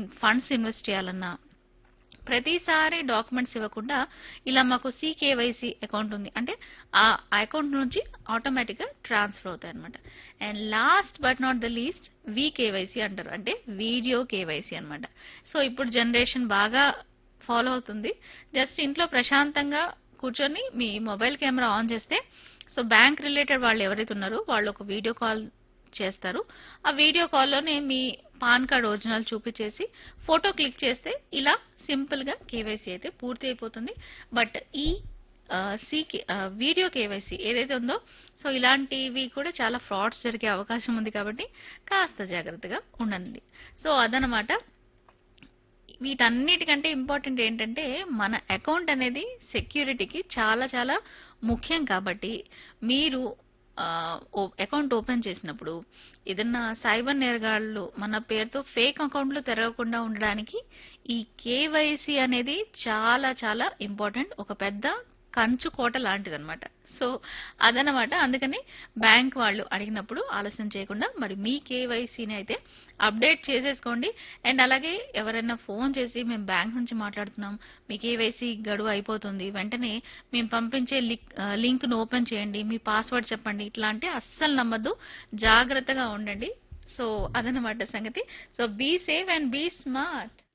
funds invest చేయాలన్నా ప్రతిసారి documents ఇవ్వకుండా ఇలా మాకు సికేవైసీ అకౌంట్ ఉంది అంటే ఆ అకౌంట్ నుంచి ఆటోమేటిక్ గా ట్రాన్స్ఫర్ అవుతాయి అనమాట and last but not the least KYC అంటారు అంటే వీడియో కేవైసీ అన్నమాట సో ఇప్పుడు జనరేషన్ బాగా ఫాలో అవుతుంది జస్ట్ ఇంట్లో ప్రశాంతంగా కూర్చొని మీ మొబైల్ కెమెరా ఆన్ చేస్తే సో బ్యాంక్ రిలేటెడ్ వాళ్ళు ఎవరైతే ఉన్నారో వాళ్ళు ఒక వీడియో కాల్ చేస్తారు ఆ వీడియో కాల్లోనే మీ పాన్ కార్డ్ ఒరిజినల్ చూపించేసి ఫోటో క్లిక్ చేస్తే ఇలా సింపుల్ గా కేవైసీ అయితే పూర్తి అయిపోతుంది బట్ ఈ సి వీడియో కేవైసీ ఏదైతే ఉందో సో ఇలాంటివి కూడా చాలా ఫ్రాడ్స్ జరిగే అవకాశం ఉంది కాబట్టి కాస్త జాగ్రత్తగా ఉండండి సో అదనమాట వీటన్నిటికంటే ఇంపార్టెంట్ ఏంటంటే మన అకౌంట్ అనేది సెక్యూరిటీకి చాలా చాలా ముఖ్యం కాబట్టి మీరు అకౌంట్ ఓపెన్ చేసినప్పుడు ఏదన్నా సైబర్ నేరగాళ్ళు మన పేరుతో ఫేక్ అకౌంట్లు తెరవకుండా ఉండడానికి ఈ కేవైసీ అనేది చాలా చాలా ఇంపార్టెంట్ ఒక పెద్ద కంచు కోట లాంటిదన్నమాట సో అదనమాట అందుకని బ్యాంక్ వాళ్ళు అడిగినప్పుడు ఆలస్యం చేయకుండా మరి మీ కేవైసీని అయితే అప్డేట్ చేసేసుకోండి అండ్ అలాగే ఎవరైనా ఫోన్ చేసి మేము బ్యాంక్ నుంచి మాట్లాడుతున్నాం మీ కేవైసీ గడువు అయిపోతుంది వెంటనే మేము పంపించే లింక్ ను ఓపెన్ చేయండి మీ పాస్వర్డ్ చెప్పండి ఇట్లాంటి అస్సలు నమ్మద్దు జాగ్రత్తగా ఉండండి సో అదనమాట సంగతి so be safe and be smart